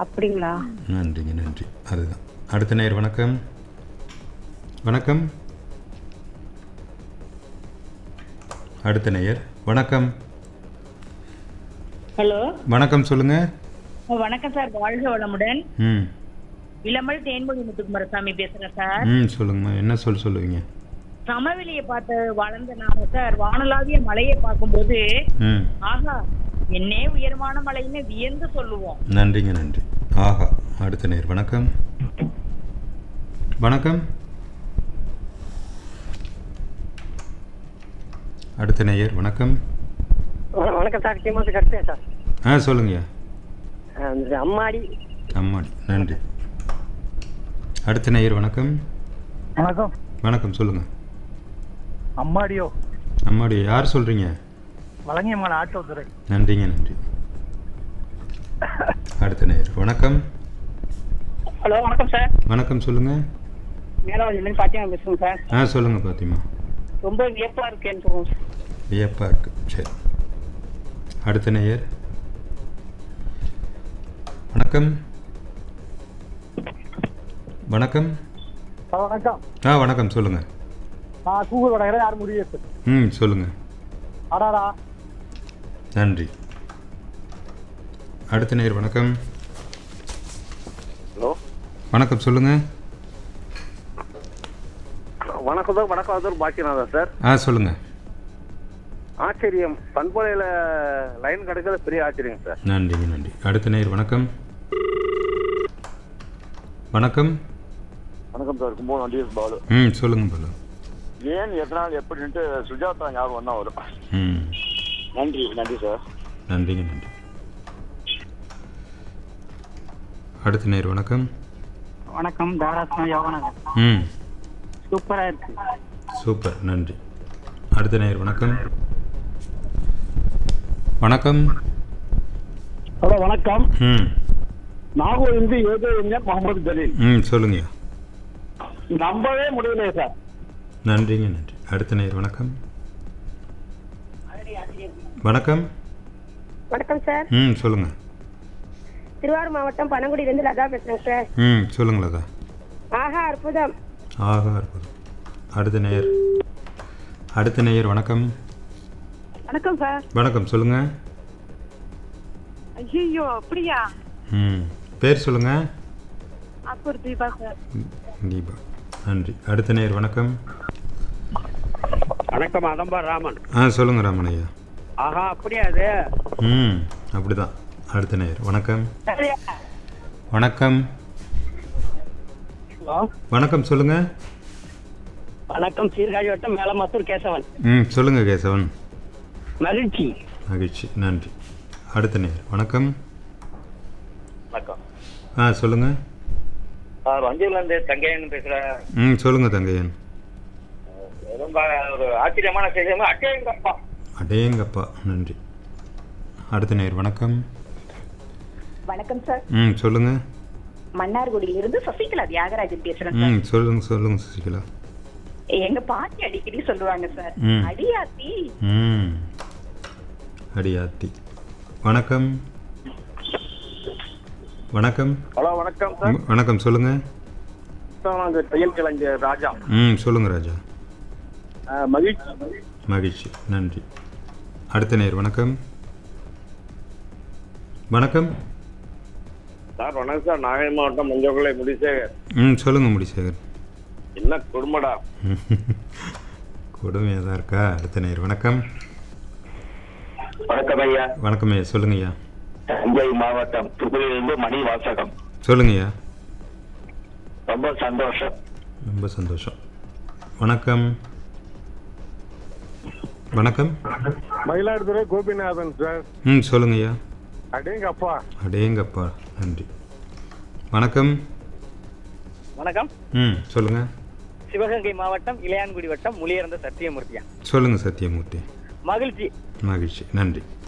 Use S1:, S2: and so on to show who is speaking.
S1: அப்படிங்களா
S2: நன்றிங்க நன்றி அதுதான் அடுத்த நேர் வணக்கம் வணக்கம் அடுத்த நேயர் வணக்கம்
S3: ஹலோ
S2: வணக்கம் சொல்லுங்க
S3: வணக்கம் சார் வாழ்க வளமுடன்
S2: ம்
S3: இளமல் தேன்மொழி முத்துக்குமாரசாமி பேசுறேன் சார்
S2: ம் சொல்லுங்கம்மா என்ன சொல் சொல்லுவீங்க
S3: சமவெளியை பார்த்து வளர்ந்த நாம சார் வானலாவிய மலையை பார்க்கும்போது
S2: ம்
S3: ஆஹா என்னே உயரமான மலைன்னு வியந்து சொல்லுவோம்
S2: நன்றிங்க நன்றி ஆஹா அடுத்த நேர் வணக்கம் வணக்கம் அடுத்த நேயர் வணக்கம்
S4: வணக்கம் சார் டிமாஸ் கட்டுறேன் சார்
S2: ஆ சொல்லுங்கய்யா
S4: இந்த அம்மாடி
S2: அம்மாடி நன்றி அடுத்த நேயர் வணக்கம்
S5: வணக்கம்
S2: வணக்கம் சொல்லுங்க
S5: அம்மாடியோ
S2: அம்மாடி யார் சொல்றீங்க
S5: வழங்கியமான ஆட்டோத்துறை
S2: நன்றிங்க நன்றி அடுத்த நேயர் வணக்கம்
S4: ஹலோ வணக்கம் சார்
S2: வணக்கம் சொல்லுங்க
S4: மேலவாஜிலேருந்து பாத்தியா பேசுகிறேன் சார்
S2: ஆ சொல்லுங்க பாத்திமா
S4: ரொம்ப வியப்பா இருக்கேன்னு சொல்லுவோம் சார்
S2: வியப்பா இருக்கு சரி அடுத்த நேயர் வணக்கம் வணக்கம்
S5: வணக்கம்
S2: ஆ வணக்கம் சொல்லுங்க
S5: நான் கூகுள் வடகிறேன் யார் முடியாது
S2: ம் சொல்லுங்க
S5: அடாடா
S2: நன்றி அடுத்த நேயர் வணக்கம்
S6: ஹலோ
S2: வணக்கம் சொல்லுங்க
S6: வணக்கம் சார் வணக்கம் சார் பாக்கியநாதா சார்
S2: ஆ சொல்லுங்க
S6: ஆச்சரியம் பண்பலையில் லைன் கிடைக்கிறது பெரிய ஆச்சரியம் சார்
S2: நன்றிங்க நன்றி அடுத்த நேயர் வணக்கம் வணக்கம்
S6: வணக்கம் சார் கும்பகோணம் டிஎஸ் பாலு
S2: ம் சொல்லுங்க பாலு
S6: ஏன் எதனால் எப்படின்ட்டு சுஜாதா ஞாபகம் வந்தா வரும்
S2: ம்
S6: நன்றி நன்றி சார்
S2: நன்றிங்க நன்றி அடுத்த நேர் வணக்கம்
S4: வணக்கம் தாராசனா யோகநாதன்
S2: ம்
S4: சூப்பரா இருக்கு
S2: சூப்பர் நன்றி அடுத்த நேர் வணக்கம் வணக்கம்
S5: ஹலோ வணக்கம்
S2: ம்
S5: நாகூர் இருந்து ஏதோ முகமது ஜலீல்
S2: ம் சொல்லுங்கய்யா
S5: நம்பவே முடியலையே சார்
S2: நன்றிங்க நன்றி அடுத்த நேர் வணக்கம் வணக்கம்
S1: வணக்கம் சார்
S2: ம் சொல்லுங்க
S1: திருவாரூர் மாவட்டம் பனங்குடியிலிருந்து லதா பேசுறேன் சார்
S2: ம் சொல்லுங்களா
S1: ஆஹா அற்புதம்
S2: ஆகா அற்புதம் அடுத்த நேயர் அடுத்த நேயர் வணக்கம்
S1: வணக்கம் சார்
S2: வணக்கம் சொல்லுங்க
S1: ஐயோ அப்படியா
S2: ம் பேர் சொல்லுங்க
S1: அப்பூர் தீபா சார்
S2: ம், தீபா நன்றி அடுத்த நேயர் வணக்கம்
S4: வணக்கம் அதம்பா ராமன்
S2: ஆ சொல்லுங்க ராமனையா
S4: ஆஹா அப்படியா அது
S2: ம் அப்படிதான் அடுத்த நேயர் வணக்கம் வணக்கம்
S4: ஹலோ
S2: வணக்கம் சொல்லுங்க
S4: வணக்கம் சீர்காழி வட்டம் மேலமாத்தூர் கேசவன்
S2: ம் சொல்லுங்க கேசவன்
S4: மகிழ்ச்சி
S2: மகிழ்ச்சி நன்றி அடுத்த நேயர் வணக்கம்
S6: வணக்கம்
S2: ஆ சொல்லுங்க
S6: சார் வஞ்சியிலேருந்து தங்கையன் பேசுகிறேன்
S2: ம் சொல்லுங்க தங்கையன்
S6: ரொம்ப ஒரு ஆச்சரியமான செய்தி அட்டேங்கப்பா
S2: அடேங்கப்பா நன்றி அடுத்த நேயர் வணக்கம்
S7: வணக்கம் சார்
S2: ம் சொல்லுங்க
S7: மன்னார்குடியிலிருந்து சசிகலா தியாகராஜன் பேசுறேன் சார்
S2: ம் சொல்லுங்க சொல்லுங்க சசிகலா
S7: எங்க பாட்டி அடிக்கடி சொல்லுவாங்க சார்
S2: ம்.
S7: அடியாத்தி
S2: ம் அடியாத்தி வணக்கம் வணக்கம்
S6: ஹலோ வணக்கம் சார்
S2: ம், வணக்கம் சொல்லுங்க
S6: நாங்கள் தையல் கலைஞர் ராஜா
S2: ம் சொல்லுங்க ராஜா
S6: அஹ், மகிழ்ச்சி
S2: மகிழ்ச்சி நன்றி அடுத்த நேர் வணக்கம் வணக்கம்
S6: சார் வணக்கம் சார் நாகை மாவட்டம் மஞ்சக்குள்ளை முடிசேகர்
S2: ம் சொல்லுங்க முடிசேகர்
S6: என்ன குடும்படா
S2: கொடுமையாக தான் இருக்கா அடுத்த நேர் வணக்கம்
S8: வணக்கம் ஐயா
S2: வணக்கம் ஐயா சொல்லுங்க ஐயா
S8: தஞ்சை மாவட்டம் திருப்பதியிலிருந்து மணி வாசகம்
S2: சொல்லுங்க ஐயா
S8: ரொம்ப சந்தோஷம்
S2: ரொம்ப சந்தோஷம் வணக்கம் வணக்கம்
S5: மயிலாடுதுறை கோபிநாதன் சார்
S2: ம் சொல்லுங்க ஐயா
S5: அடேங்க அப்பா
S2: அடேங்கப்பா நன்றி வணக்கம்
S4: வணக்கம்
S2: ம் சொல்லுங்க
S4: சிவகங்கை மாவட்டம் இளையான்குடி வட்டம் முளியர்ந்த சத்தியமூர்த்தியா
S2: சொல்லுங்க சத்யமூர்த்தி
S4: மகிழ்ச்சி
S2: மகிழ்ச்சி நன்றி